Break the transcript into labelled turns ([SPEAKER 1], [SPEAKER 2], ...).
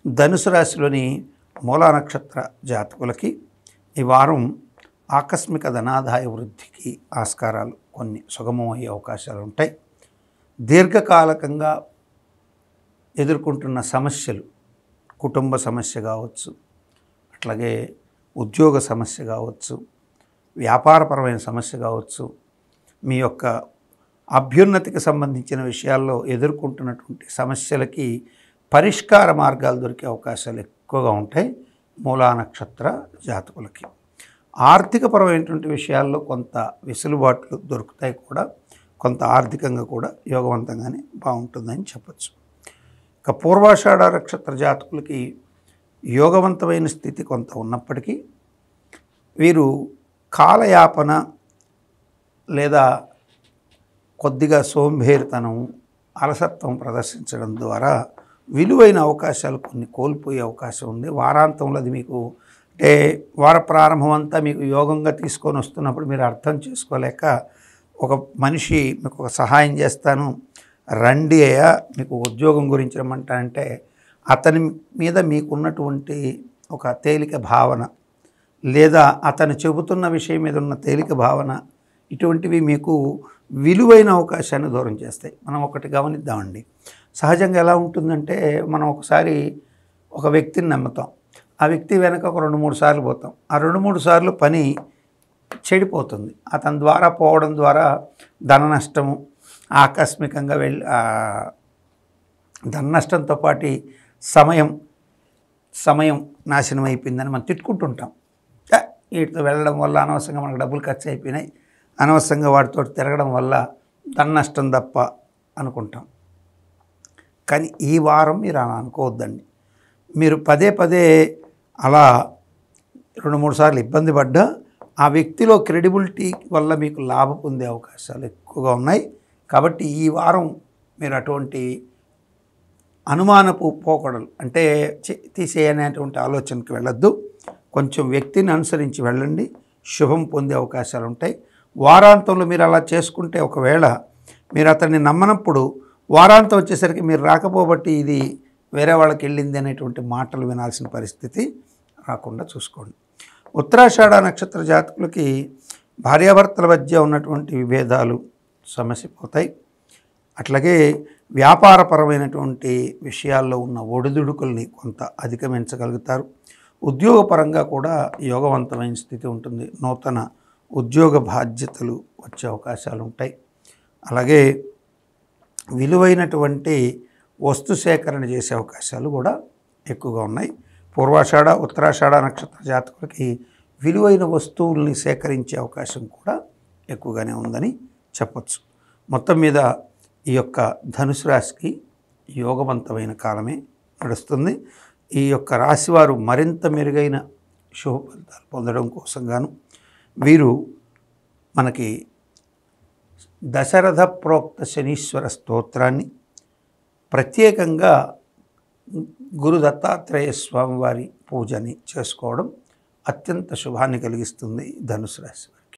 [SPEAKER 1] ధనుసు రాశిలోని మూలా నక్షత్ర జాతకులకి ఈ వారం ఆకస్మిక ధనాదాయ వృద్ధికి ఆస్కారాలు కొన్ని సుగమమయ్యే అవకాశాలు ఉంటాయి దీర్ఘకాలకంగా ఎదుర్కొంటున్న సమస్యలు కుటుంబ సమస్య కావచ్చు అట్లాగే ఉద్యోగ సమస్య కావచ్చు వ్యాపారపరమైన సమస్య కావచ్చు మీ యొక్క అభ్యున్నతికి సంబంధించిన విషయాల్లో ఎదుర్కొంటున్నటువంటి సమస్యలకి పరిష్కార మార్గాలు దొరికే అవకాశాలు ఎక్కువగా ఉంటాయి మూలా నక్షత్ర జాతకులకి ఆర్థికపరమైనటువంటి విషయాల్లో కొంత వెసులుబాట్లు దొరుకుతాయి కూడా కొంత ఆర్థికంగా కూడా యోగవంతంగానే బాగుంటుందని చెప్పచ్చు ఇక పూర్వాషాఢ నక్షత్ర జాతకులకి యోగవంతమైన స్థితి కొంత ఉన్నప్పటికీ వీరు కాలయాపన లేదా కొద్దిగా సోంబేరితనం అలసత్వం ప్రదర్శించడం ద్వారా విలువైన అవకాశాలు కొన్ని కోల్పోయే అవకాశం ఉంది వారాంతంలో అది మీకు అంటే వార ప్రారంభం అంతా మీకు యోగంగా తీసుకొని వస్తున్నప్పుడు మీరు అర్థం చేసుకోలేక ఒక మనిషి మీకు ఒక సహాయం చేస్తాను రండి అయ్యా మీకు ఉద్యోగం గురించి రమ్మంటా అంటే అతని మీద మీకున్నటువంటి ఒక తేలిక భావన లేదా అతను చెబుతున్న విషయం మీద ఉన్న తేలిక భావన ఇటువంటివి మీకు విలువైన అవకాశాన్ని దూరం చేస్తాయి మనం ఒకటి గమనిద్దామండి సహజంగా ఎలా ఉంటుందంటే మనం ఒకసారి ఒక వ్యక్తిని నమ్ముతాం ఆ వ్యక్తి వెనక ఒక రెండు మూడు సార్లు పోతాం ఆ రెండు మూడు సార్లు పని చెడిపోతుంది అతని ద్వారా పోవడం ద్వారా ధన నష్టము ఆకస్మికంగా వెళ్ళి ఆ, ధన నష్టంతో పాటు సమయం సమయం నాశనం అయిపోయిందని మనం తిట్టుకుంటుంటాం "ఏ, వీటితో వెళ్ళడం వల్ల అనవసరంగా మనకు డబ్బులు ఖర్చు అయిపోయినాయి అనవసరంగా వాటితో తిరగడం వల్ల ధన నష్టం తప్ప అనుకుంటాం కానీ ఈ వారం మీరు అలా అనుకోవద్దండి మీరు పదే పదే అలా రెండు మూడు సార్లు ఇబ్బంది పడ్డా ఆ వ్యక్తిలో క్రెడిబిలిటీ వల్ల మీకు లాభం పొందే అవకాశాలు ఎక్కువగా ఉన్నాయి కాబట్టి ఈ వారం మీరు అటువంటి అనుమానపు పోకడలు అంటే చి- తీసేయనేటువంటి ఆలోచనకి వెళ్ళొద్దు కొంచెం వ్యక్తిని అనుసరించి వెళ్ళండి శుభం పొందే అవకాశాలు ఉంటాయి వారాంతంలో మీరు అలా చేసుకుంటే ఒకవేళ మీరు అతన్ని నమ్మనప్పుడు వారాంతం వచ్చేసరికి మీరు రాకపోబట్టి ఇది వేరే వాళ్ళకి వెళ్ళింది అనేటువంటి మాటలు వినాల్సిన పరిస్థితి రాకుండా చూసుకోండి ఉత్తరాషాఢ నక్షత్ర జాతకులకి భార్యాభర్తల మధ్య ఉన్నటువంటి విభేదాలు సమస్య పోతాయి అట్లాగే వ్యాపారపరమైనటువంటి విషయాల్లో ఉన్న ఒడిదుడుకుల్ని కొంత అధిగమించగలుగుతారు ఉద్యోగపరంగా కూడా యోగవంతమైన స్థితి ఉంటుంది నూతన ఉద్యోగ బాధ్యతలు వచ్చే అవకాశాలు ఉంటాయి అలాగే విలువైనటువంటి వస్తు సేకరణ చేసే అవకాశాలు కూడా ఎక్కువగా ఉన్నాయి పూర్వాషాఢ ఉత్తరాషాఢ నక్షత్ర జాతకులకి విలువైన వస్తువుల్ని సేకరించే అవకాశం కూడా ఎక్కువగానే ఉందని చెప్పొచ్చు మొత్తం మీద ఈ యొక్క ధనుసు రాశికి యోగవంతమైన కాలమే నడుస్తుంది ఈ యొక్క రాశివారు మరింత మెరుగైన శుభ ఫలితాలు పొందడం కోసం గాను వీరు మనకి దశరథ ప్రోక్త శనీశ్వర స్తోత్రాన్ని ప్రత్యేకంగా గురు దత్తాత్రేయ స్వామివారి పూజని చేసుకోవడం అత్యంత శుభాన్ని కలిగిస్తుంది ధనుసు రాశి వారికి.